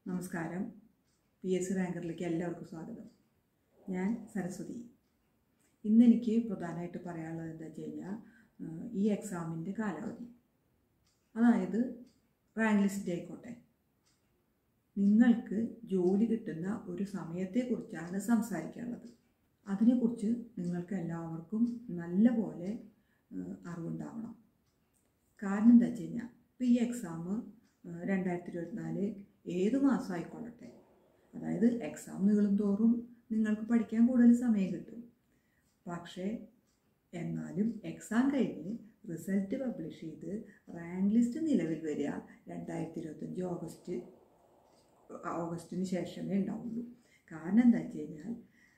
നമസ്കാരം P S C റാങ്കറിലേക്ക് എല്ലാവർക്കും സ്വാഗതം ഞാൻ സരസ്വതി ഇന്ന് എനിക്ക് പ്രധാനമായിട്ട് പറയാനുള്ളത് എന്താ വെച്ച് കഴിഞ്ഞാൽ ഏഹ്, ഈ എക്സാമിൻ്റെ കാലാവധി അതായത് റാങ്ക് ലിസ്റ്റ് ആയിക്കോട്ടെ നിങ്ങൾക്ക് ജോലി കിട്ടുന്ന ഒരു സമയത്തെക്കുറിച്ചാണ് സംസാരിക്കാനുള്ളത് അതിനെക്കുറിച്ച് നിങ്ങൾക്ക് എല്ലാവർക്കും നല്ല പോലെ ഏഹ്, അറിവുണ്ടാവണം കാരണം എന്താ വെച്ച് കഴിഞ്ഞാൽ ഇപ്പോൾ ഈ എക്സാം രണ്ടായിരത്തി ഇരുപത്തിനാല് ഏത് മാസം ആയിക്കൊള്ളട്ടെ അതായത് എക്സാം നീളും തോറും നിങ്ങൾക്ക് പഠിക്കാൻ കൂടുതൽ സമയം കിട്ടും പക്ഷേ എന്നാലും എക്സാം കഴിഞ്ഞ് റിസൾട്ട് പബ്ലിഷ് ചെയ്ത് റാങ്ക് ലിസ്റ്റ് നിലവിൽ വരിക രണ്ടായിരത്തി ഇരുപത്തഞ്ച് ഓഗസ്റ്റ് ഓഗസ്റ്റിന് ശേഷമേ ഉണ്ടാവുള്ളൂ കാരണം എന്താ വെച്ച് കഴിഞ്ഞാൽ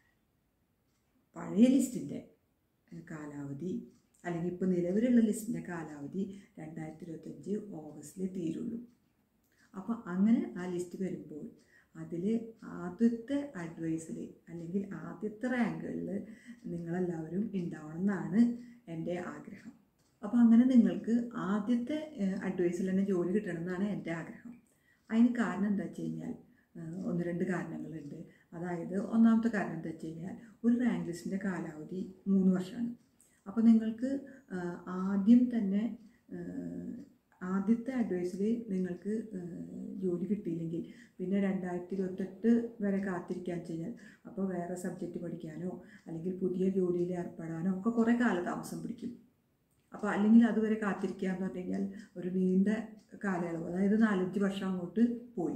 പഴയ ലിസ്റ്റിൻ്റെ കാലാവധി അല്ലെങ്കിൽ ഇപ്പോൾ നിലവിലുള്ള ലിസ്റ്റിൻ്റെ കാലാവധി രണ്ടായിരത്തി ഇരുപത്തഞ്ച് ഓഗസ്റ്റിലേ തീരുള്ളൂ അപ്പോൾ അങ്ങനെ ആ ലിസ്റ്റ് വരുമ്പോൾ അതിൽ ആദ്യത്തെ അഡ്വൈസിൽ അല്ലെങ്കിൽ ആദ്യത്തെ റാങ്കുകളിൽ നിങ്ങളെല്ലാവരും ഉണ്ടാവണം എന്നാണ് എൻ്റെ ആഗ്രഹം അപ്പോൾ അങ്ങനെ നിങ്ങൾക്ക് ആദ്യത്തെ അഡ്വൈസിൽ തന്നെ ജോലി കിട്ടണം എന്നാണ് എൻ്റെ ആഗ്രഹം അതിന് കാരണം എന്താ വെച്ച് കഴിഞ്ഞാൽ ഏഹ്, ഒന്ന് രണ്ട് കാരണങ്ങളുണ്ട് അതായത് ഒന്നാമത്തെ കാരണം എന്താ വെച്ച് കഴിഞ്ഞാൽ ഒരു റാങ്ക് ലിസ്റ്റിൻ്റെ കാലാവധി മൂന്ന് വർഷമാണ് അപ്പോൾ നിങ്ങൾക്ക് ഏഹ്, ആദ്യം തന്നെ ഏഹ്, ആദ്യത്തെ അഡ്വൈസിൽ നിങ്ങൾക്ക് ഏഹ്, ജോലി കിട്ടിയില്ലെങ്കിൽ പിന്നെ രണ്ടായിരത്തി ഇരുപത്തെട്ട് വരെ കാത്തിരിക്കാൻ വെച്ച് കഴിഞ്ഞാൽ അപ്പോൾ വേറെ സബ്ജക്റ്റ് പഠിക്കാനോ അല്ലെങ്കിൽ പുതിയ ജോലിയിൽ ഏർപ്പെടാനോ ഒക്കെ കുറേ കാലതാമസം പിടിക്കും അപ്പോൾ അല്ലെങ്കിൽ അതുവരെ കാത്തിരിക്കുക എന്ന് പറഞ്ഞു കഴിഞ്ഞാൽ ഒരു നീണ്ട കാലയളവ് അതായത് നാലഞ്ച് വർഷം അങ്ങോട്ട് പോയി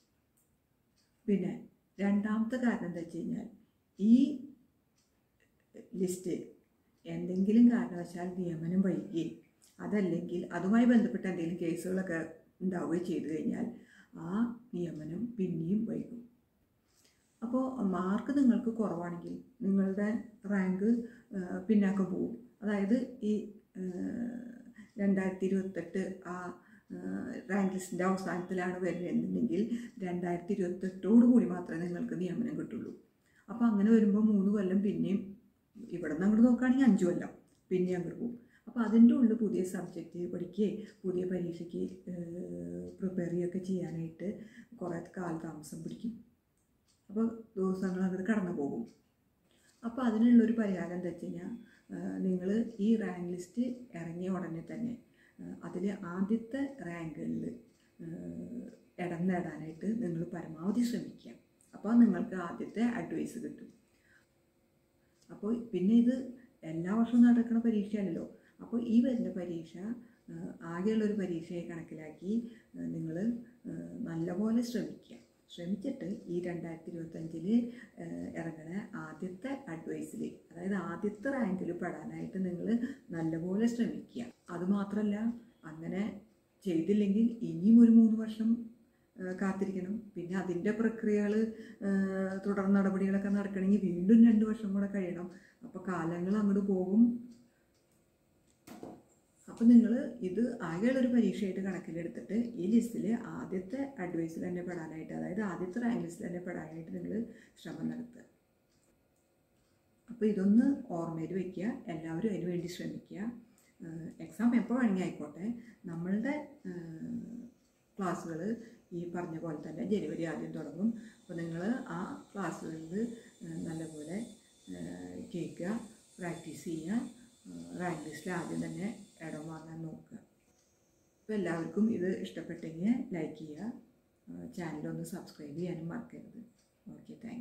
പിന്നെ രണ്ടാമത്തെ കാരണം എന്താ വെച്ച് കഴിഞ്ഞാൽ ഈ ലിസ്റ്റ് എന്തെങ്കിലും കാരണവശാൽ നിയമനം വൈകുകയും അതല്ലെങ്കിൽ അതുമായി ബന്ധപ്പെട്ട എന്തെങ്കിലും കേസുകളൊക്കെ ഉണ്ടാവുകയും ചെയ്തു കഴിഞ്ഞാൽ ആ നിയമനം പിന്നെയും വൈകും അപ്പോൾ മാർക്ക് നിങ്ങൾക്ക് കുറവാണെങ്കിൽ നിങ്ങളുടെ റാങ്ക് പിന്നാക്കം പോകും അതായത് ഈ രണ്ടായിരത്തി ഇരുപത്തെട്ട് ആ റാങ്ക് ലിസ്റ്റിൻ്റെ അവസാനത്തിലാണ് വരുന്നതെന്നുണ്ടെങ്കിൽ രണ്ടായിരത്തി ഇരുപത്തെട്ടോടു കൂടി മാത്രമേ നിങ്ങൾക്ക് നിയമനം കിട്ടുള്ളൂ അപ്പോൾ അങ്ങനെ വരുമ്പോൾ മൂന്ന് കൊല്ലം പിന്നെയും ഇവിടെ നിന്ന് അങ്ങോട്ട് നോക്കുകയാണെങ്കിൽ അഞ്ച് കൊല്ലം പിന്നെയും അങ്ങോട്ട് പോകും അപ്പോൾ അതിൻ്റെ ഉള്ളിൽ പുതിയ സബ്ജക്റ്റ് പഠിക്കുകയും പുതിയ പരീക്ഷയ്ക്ക് പ്രിപ്പയർ ചെയ്യുകയൊക്കെ ചെയ്യാനായിട്ട് കുറേ കാലതാമസം പിടിക്കും അപ്പോൾ ദിവസങ്ങൾ അങ്ങോട്ട് കടന്നു പോകും അപ്പോൾ അതിനുള്ളൊരു പരിഹാരം എന്താ വെച്ച് കഴിഞ്ഞാൽ നിങ്ങൾ ഈ റാങ്ക് ലിസ്റ്റ് ഇറങ്ങിയ ഉടനെ തന്നെ അതിൽ ആദ്യത്തെ റാങ്കുകളിൽ ഇടം നേടാനായിട്ട് നിങ്ങൾ പരമാവധി ശ്രമിക്കുക അപ്പോൾ നിങ്ങൾക്ക് ആദ്യത്തെ അഡ്വൈസ് കിട്ടും അപ്പോൾ പിന്നെ ഇത് എല്ലാ വർഷവും നടക്കുന്ന പരീക്ഷയല്ലല്ലോ അപ്പോൾ ഈ വരുന്ന പരീക്ഷ ആ, ആകെയുള്ളൊരു പരീക്ഷയെ കണക്കിലാക്കി നിങ്ങൾ നല്ലപോലെ ശ്രമിക്കുക ശ്രമിച്ചിട്ട് ഈ രണ്ടായിരത്തി ഇരുപത്തഞ്ചിൽ ഇറങ്ങുന്ന ആദ്യത്തെ അഡ്വൈസിൽ അതായത് ആദ്യത്തെ റാങ്കിൽ പെടാനായിട്ട് നിങ്ങൾ നല്ലപോലെ ശ്രമിക്കുക അതുമാത്രമല്ല അങ്ങനെ ചെയ്തില്ലെങ്കിൽ ഇനിയും ഒരു മൂന്ന് വർഷം ആ, കാത്തിരിക്കണം പിന്നെ അതിൻ്റെ പ്രക്രിയകൾ തുടർ നടപടികളൊക്കെ നടക്കണമെങ്കിൽ വീണ്ടും രണ്ട് വർഷം കൂടെ കഴിയണം അപ്പോൾ കാലങ്ങൾ അങ്ങോട്ട് പോകും അപ്പോൾ നിങ്ങൾ ഇത് ആകെയുള്ളൊരു പരീക്ഷയായിട്ട് കണക്കിലെടുത്തിട്ട് ഈ ലിസ്റ്റിൽ ആദ്യത്തെ അഡ്വൈസിൽ തന്നെ പെടാനായിട്ട് അതായത് ആദ്യത്തെ റാങ്ക് ലിസ്റ്റിൽ തന്നെ പെടാനായിട്ട് നിങ്ങൾ ശ്രമം നടത്തുക അപ്പോൾ ഇതൊന്ന് ഓർമ്മയിൽ വയ്ക്കുക എല്ലാവരും അതിന് വേണ്ടി ശ്രമിക്കുക എക്സാം എപ്പോൾ വേണമെങ്കിൽ ആയിക്കോട്ടെ നമ്മളുടെ ക്ലാസ്സുകൾ ഈ പറഞ്ഞ പോലെ തന്നെ ജനുവരി ആദ്യം തുടങ്ങും അപ്പോൾ നിങ്ങൾ ആ ക്ലാസ്സുകളിൽ നല്ലപോലെ കേൾക്കുക പ്രാക്ടീസ് ചെയ്യുക റാങ്ക് ലിസ്റ്റിൽ ആദ്യം തന്നെ ഇടം വാങ്ങാൻ നോക്കുക അപ്പോൾ എല്ലാവർക്കും ഇത് ഇഷ്ടപ്പെട്ടെങ്കിൽ ലൈക്ക് ചെയ്യുക ചാനലൊന്ന് സബ്സ്ക്രൈബ് ചെയ്യാനും മറക്കരുത് ഓക്കെ താങ്ക്